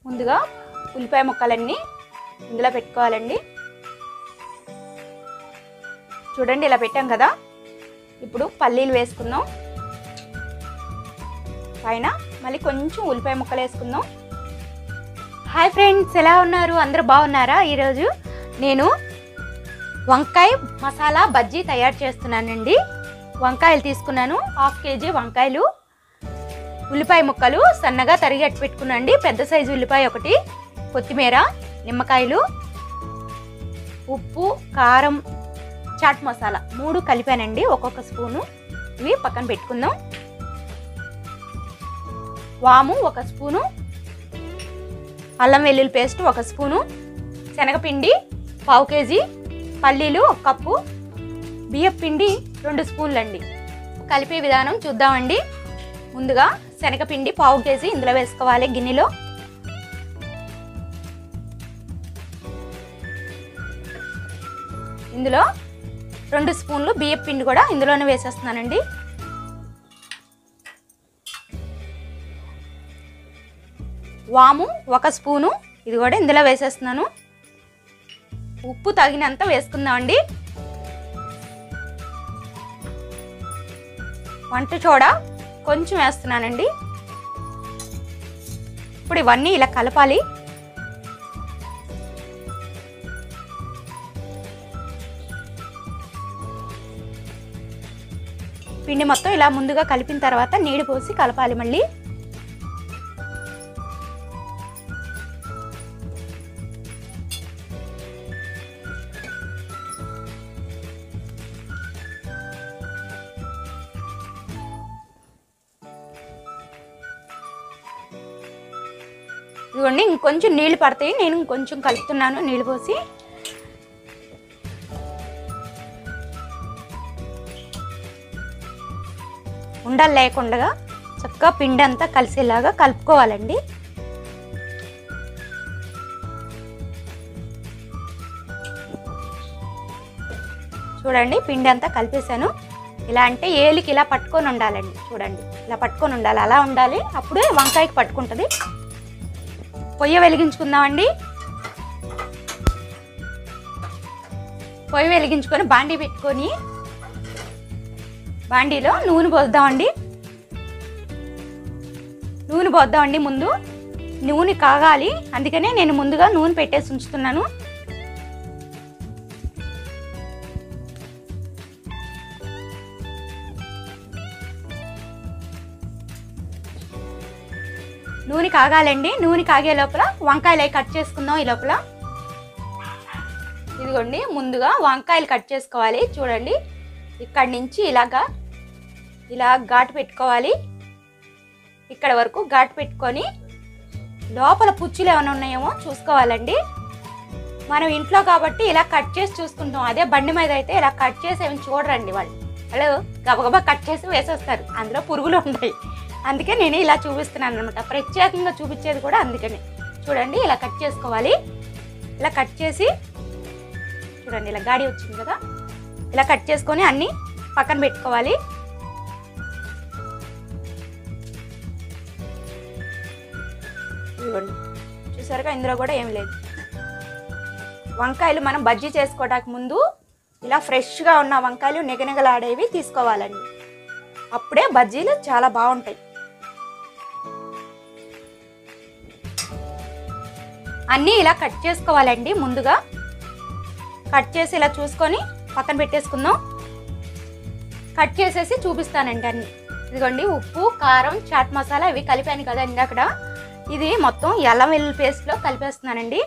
ముందుగా ఉల్లిపాయ ముక్కలన్నీ ఇందులో పెట్టుకోవాలండి చూడండి ఇలా పెట్టాం కదా ఇప్పుడు పల్లీలు వేసుకుందాం పైన మళ్ళీ కొంచెం ఉల్లిపాయ ముక్కలు వేసుకుందాం హాయ్ ఫ్రెండ్స్ ఎలా ఉన్నారు అందరూ బాగున్నారా ఈరోజు నేను వంకాయ మసాలా బజ్జీ తయారు చేస్తున్నానండి వంకాయలు తీసుకున్నాను హాఫ్ కేజీ వంకాయలు ఉల్లిపాయ ముక్కలు సన్నగా తరిగి అట్టు పెట్టుకున్నాండి పెద్ద సైజు ఉల్లిపాయ ఒకటి కొత్తిమీర నిమ్మకాయలు ఉప్పు కారం చాట్ మసాలా మూడు కలిపానండి ఒక్కొక్క స్పూను ఇవి పక్కన పెట్టుకుందాం వాము ఒక స్పూను అల్లం వెల్లుల్లి పేస్ట్ ఒక స్పూను శనగపిండి పావు కేజీ పల్లీలు ఒక కప్పు బియ్యం పిండి రెండు స్పూన్లు అండి కలిపే విధానం చూద్దామండి ముందుగా శనగపిండి పావు కేజీ ఇందులో వేసుకోవాలి గిన్నెలో ఇందులో రెండు స్పూన్లు బియ్యం పిండి కూడా ఇందులోనే వేసేస్తున్నానండి వాము ఒక స్పూను ఇది కూడా ఇందులో వేసేస్తున్నాను ఉప్పు తగినంత వేసుకుందామండి వంట చోడ కొంచెం వేస్తున్నానండి ఇప్పుడు ఇవన్నీ ఇలా కలపాలి పిండి మొత్తం ఇలా ముందుగా కలిపిన తర్వాత నీళ్ళు పోసి కలపాలి మళ్ళీ ఇదిగోండి ఇంకొంచెం నీళ్ళు పడతాయి నేను ఇంకొంచెం కలుపుతున్నాను నీళ్ళు పోసి ఉండలు లేకుండా చక్కగా పిండి అంతా కలిసేలాగా కలుపుకోవాలండి చూడండి పిండి అంతా కలిపేశాను ఇలా అంటే ఏలికి ఇలా పట్టుకొని ఉండాలండి చూడండి ఇలా పట్టుకొని ఉండాలి అలా ఉండాలి అప్పుడే వంకాయకి పట్టుకుంటుంది పొయ్యి వెలిగించుకుందామండి పొయ్యి వెలిగించుకొని బాండీ పెట్టుకొని బాండీలో నూనె పోద్దామండి నూనె పోద్దామండి ముందు నూనె కాగాలి అందుకనే నేను ముందుగా నూనె పెట్టేసి ఉంచుతున్నాను నూనె కాగాలండి నూనె కాగే లోపల వంకాయలు అవి కట్ చేసుకుందాం ఈ లోపల ఇదిగోండి ముందుగా వంకాయలు కట్ చేసుకోవాలి చూడండి ఇక్కడి నుంచి ఇలాగా ఇలా ఘాటు పెట్టుకోవాలి ఇక్కడ వరకు ఘాటు పెట్టుకొని లోపల పుచ్చులు ఏమైనా ఉన్నాయేమో చూసుకోవాలండి మనం ఇంట్లో కాబట్టి ఇలా కట్ చేసి చూసుకుంటాం అదే బండి మీద అయితే ఇలా కట్ చేసి ఏమి చూడరండి వాళ్ళు వాళ్ళు గబగబా కట్ చేసి వేసేస్తారు అందులో పురుగులు ఉంటాయి అందుకే నేను ఇలా చూపిస్తున్నాను అనమాట ప్రత్యేకంగా చూపించేది కూడా అందుకనే చూడండి ఇలా కట్ చేసుకోవాలి ఇలా కట్ చేసి చూడండి ఇలా గాడి వచ్చింది కదా ఇలా కట్ చేసుకొని అన్నీ పక్కన పెట్టుకోవాలి ఇదిగోండి చూసారుగా ఇందులో కూడా ఏం లేదు వంకాయలు మనం బజ్జీ చేసుకోవడానికి ముందు ఇలా ఫ్రెష్గా ఉన్న వంకాయలు నిగనిగలాడేవి తీసుకోవాలండి అప్పుడే బజ్జీలు చాలా బాగుంటాయి అన్నీ ఇలా కట్ చేసుకోవాలండి ముందుగా కట్ చేసి ఇలా చూసుకొని పక్కన పెట్టేసుకుందాం కట్ చేసేసి చూపిస్తానండి అన్ని ఇదిగోండి ఉప్పు కారం చాట్ మసాలా ఇవి కలిపాను కదా ఇందాకడ ఇది మొత్తం అల్లం వెల్లుల్లి పేస్ట్లో కలిపేస్తున్నానండి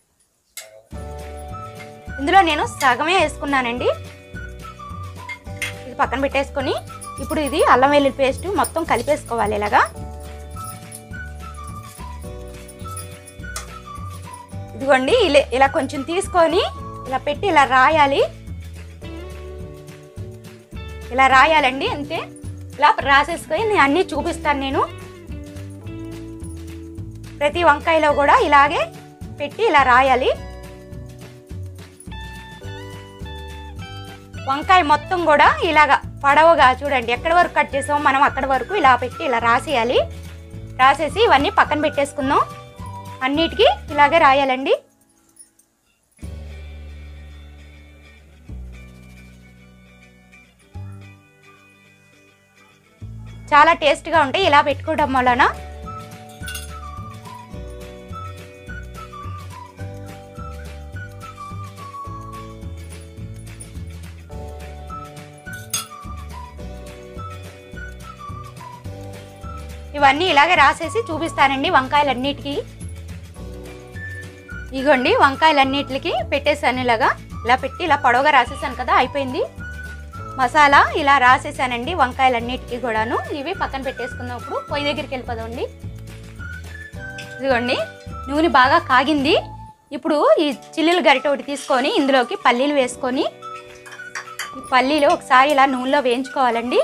ఇందులో నేను సగమే వేసుకున్నానండి ఇది పక్కన పెట్టేసుకొని ఇప్పుడు ఇది అల్లం వెల్లుల్లి పేస్ట్ మొత్తం కలిపేసుకోవాలి ఇలాగా ఇదిగోండి ఇలా ఇలా కొంచెం తీసుకొని ఇలా పెట్టి ఇలా రాయాలి ఇలా రాయాలండి అంతే ఇలా రాసేసుకొని నేను అన్నీ చూపిస్తాను నేను ప్రతి వంకాయలో కూడా ఇలాగే పెట్టి ఇలా రాయాలి వంకాయ మొత్తం కూడా ఇలాగా పడవగా చూడండి ఎక్కడి వరకు కట్ చేసామో మనం అక్కడి వరకు ఇలా పెట్టి ఇలా రాసేయాలి రాసేసి ఇవన్నీ పక్కన పెట్టేసుకుందాం అన్నిటికీ ఇలాగే రాయాలండి చాలా టేస్ట్గా ఉంటాయి ఇలా పెట్టుకోవడం వలన ఇవన్నీ ఇలాగే రాసేసి చూపిస్తానండి వంకాయలన్నిటికీ ఇగోండి వంకాయలన్నిటికి పెట్టేసాను ఇలాగా ఇలా పెట్టి ఇలా పొడవుగా రాసేసాను కదా అయిపోయింది మసాలా ఇలా రాసేసానండి వంకాయలన్నిటికీ కూడాను ఇవి పక్కన పెట్టేసుకుందాం ఇప్పుడు పొయ్యి దగ్గరికి వెళ్ళిపోదామండి ఇదిగోండి నూనె బాగా కాగింది ఇప్పుడు ఈ చిల్లులు గరిట ఒకటి తీసుకొని ఇందులోకి పల్లీలు వేసుకొని ఈ పల్లీలు ఒకసారి ఇలా నూనెలో వేయించుకోవాలండి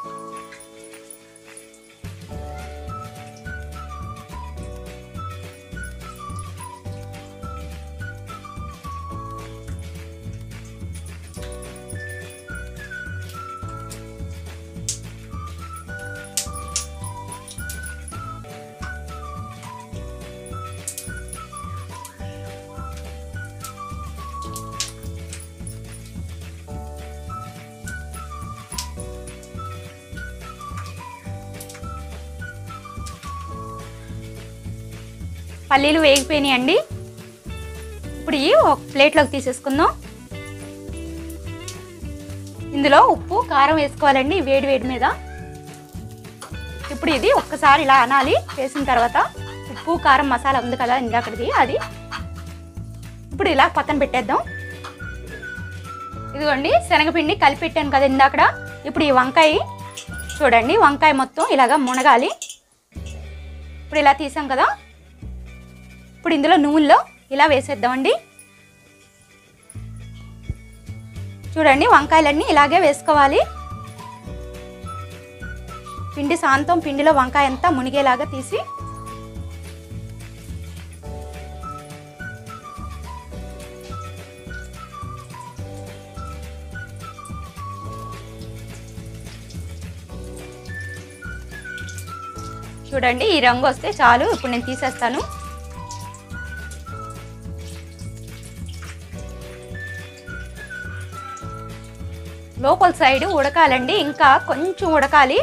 పల్లీలు వేగిపోయినాయండి ఇప్పుడు ఇవి ఒక ప్లేట్లోకి తీసేసుకుందాం ఇందులో ఉప్పు కారం వేసుకోవాలండి వేడి వేడి మీద ఇప్పుడు ఇది ఒక్కసారి ఇలా అనాలి వేసిన తర్వాత ఉప్పు కారం మసాలా ఉంది కదా ఇందాకటిది అది ఇప్పుడు ఇలా పక్కన పెట్టేద్దాం ఇదిగోండి శనగపిండి కలిపి పెట్టాను కదా ఇందాకడ ఇప్పుడు ఈ వంకాయ చూడండి వంకాయ మొత్తం ఇలాగా మునగాలి ఇప్పుడు ఇలా తీసాం కదా ఇప్పుడు ఇందులో నూనెలో ఇలా వేసేద్దామండి చూడండి వంకాయలన్నీ ఇలాగే వేసుకోవాలి పిండి శాంతం పిండిలో వంకాయ అంతా మునిగేలాగా తీసి చూడండి ఈ రంగు వస్తే చాలు ఇప్పుడు నేను తీసేస్తాను లోపల సైడ్ ఉడకాలండి ఇంకా కొంచెం ఉడకాలి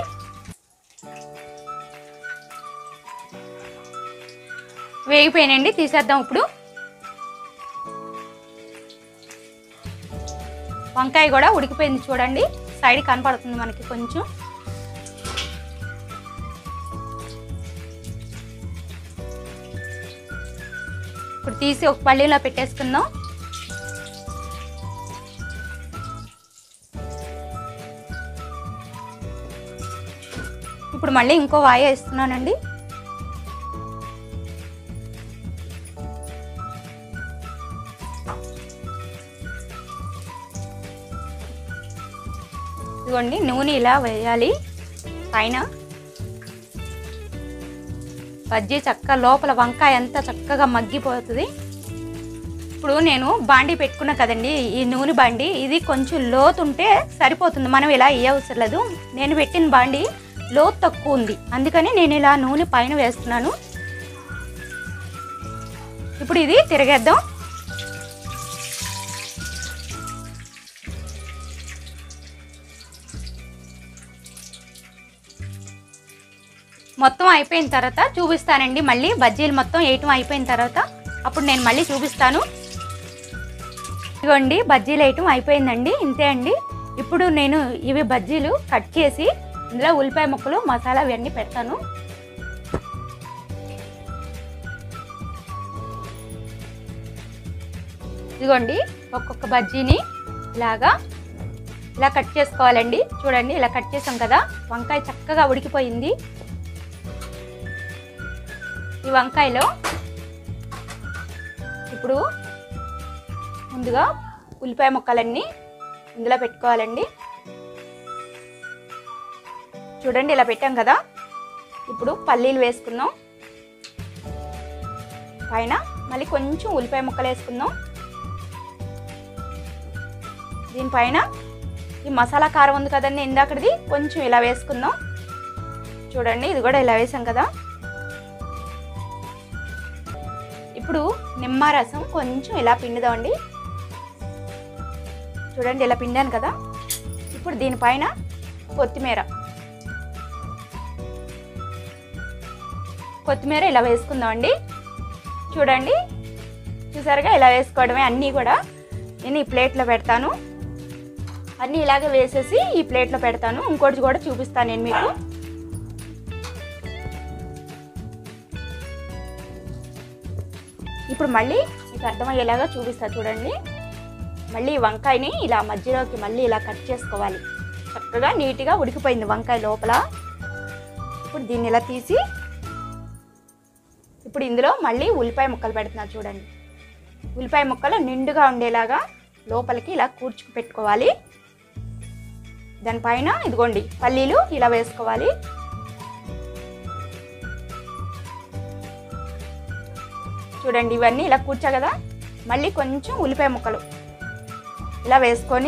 వేగిపోయినండి తీసేద్దాం ఇప్పుడు వంకాయ కూడా ఉడికిపోయింది చూడండి సైడ్ కనపడుతుంది మనకి కొంచెం ఇప్పుడు తీసి ఒక పల్లీలో పెట్టేసుకుందాం ఇప్పుడు మళ్ళీ ఇంకో వాయ వేస్తున్నానండి ఇదిగోండి నూనె ఇలా వేయాలి పైన బజ్జీ చక్క లోపల వంకాయ అంతా చక్కగా మగ్గిపోతుంది ఇప్పుడు నేను బాండి పెట్టుకున్నా కదండి ఈ నూనె బాండి ఇది కొంచెం లోతు ఉంటే సరిపోతుంది మనం ఇలా వేయవసరం లేదు నేను పెట్టిన బాండి లోతు తక్కువ ఉంది అందుకని నేను ఇలా నూనె పైన వేస్తున్నాను ఇప్పుడు ఇది తిరగేద్దాం మొత్తం అయిపోయిన తర్వాత చూపిస్తానండి మళ్ళీ బజ్జీలు మొత్తం వేయటం అయిపోయిన తర్వాత అప్పుడు నేను మళ్ళీ చూపిస్తాను ఇదిగోండి బజ్జీలు వేయటం అయిపోయిందండి ఇంతే అండి ఇప్పుడు నేను ఇవి బజ్జీలు కట్ చేసి ఇందులో ఉల్లిపాయ ముక్కలు మసాలా ఇవన్నీ పెడతాను ఇదిగోండి ఒక్కొక్క బజ్జీని ఇలాగా ఇలా కట్ చేసుకోవాలండి చూడండి ఇలా కట్ చేసాం కదా వంకాయ చక్కగా ఉడికిపోయింది ఈ వంకాయలో ఇప్పుడు ముందుగా ఉల్లిపాయ ముక్కలన్నీ ఇందులో పెట్టుకోవాలండి చూడండి ఇలా పెట్టాం కదా ఇప్పుడు పల్లీలు వేసుకుందాం పైన మళ్ళీ కొంచెం ఉల్లిపాయ ముక్కలు వేసుకుందాం దీనిపైన ఈ మసాలా కారం ఉంది కదండి ఇందాకటిది కొంచెం ఇలా వేసుకుందాం చూడండి ఇది కూడా ఇలా వేసాం కదా ఇప్పుడు నిమ్మరసం కొంచెం ఇలా పిండుదామండి చూడండి ఇలా పిండాను కదా ఇప్పుడు దీనిపైన కొత్తిమీర కొత్తిమీర ఇలా వేసుకుందామండి చూడండి చూసారుగా ఇలా వేసుకోవడమే అన్నీ కూడా నేను ఈ ప్లేట్లో పెడతాను అన్నీ ఇలాగే వేసేసి ఈ ప్లేట్లో పెడతాను ఇంకోటి కూడా చూపిస్తాను నేను మీకు ఇప్పుడు మళ్ళీ మీకు అర్థమయ్యేలాగా చూపిస్తా చూడండి మళ్ళీ ఈ వంకాయని ఇలా మధ్యలోకి మళ్ళీ ఇలా కట్ చేసుకోవాలి చక్కగా నీట్గా ఉడికిపోయింది వంకాయ లోపల ఇప్పుడు దీన్ని ఇలా తీసి ఇప్పుడు ఇందులో మళ్ళీ ఉల్లిపాయ ముక్కలు పెడుతున్నా చూడండి ఉల్లిపాయ ముక్కలు నిండుగా ఉండేలాగా లోపలికి ఇలా కూర్చుకు పెట్టుకోవాలి దానిపైన ఇదిగోండి పల్లీలు ఇలా వేసుకోవాలి చూడండి ఇవన్నీ ఇలా కూర్చో కదా మళ్ళీ కొంచెం ఉల్లిపాయ ముక్కలు ఇలా వేసుకొని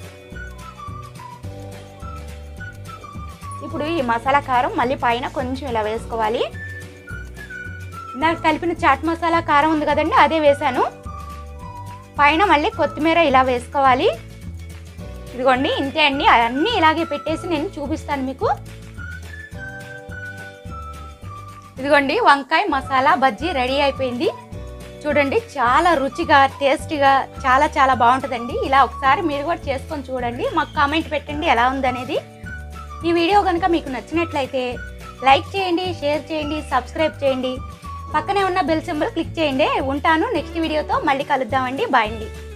ఇప్పుడు ఈ మసాలా కారం మళ్ళీ పైన కొంచెం ఇలా వేసుకోవాలి నాకు కలిపిన చాట్ మసాలా కారం ఉంది కదండి అదే వేసాను పైన మళ్ళీ కొత్తిమీర ఇలా వేసుకోవాలి ఇదిగోండి ఇంతే అండి అన్నీ ఇలాగే పెట్టేసి నేను చూపిస్తాను మీకు ఇదిగోండి వంకాయ మసాలా బజ్జీ రెడీ అయిపోయింది చూడండి చాలా రుచిగా టేస్టీగా చాలా చాలా బాగుంటుందండి ఇలా ఒకసారి మీరు కూడా చేసుకొని చూడండి మాకు కామెంట్ పెట్టండి ఎలా ఉందనేది ఈ వీడియో కనుక మీకు నచ్చినట్లయితే లైక్ చేయండి షేర్ చేయండి సబ్స్క్రైబ్ చేయండి పక్కనే ఉన్న బెల్ సింబల్ క్లిక్ చేయండి ఉంటాను నెక్స్ట్ వీడియోతో మళ్ళీ కలుద్దామండి బాయ్ అండి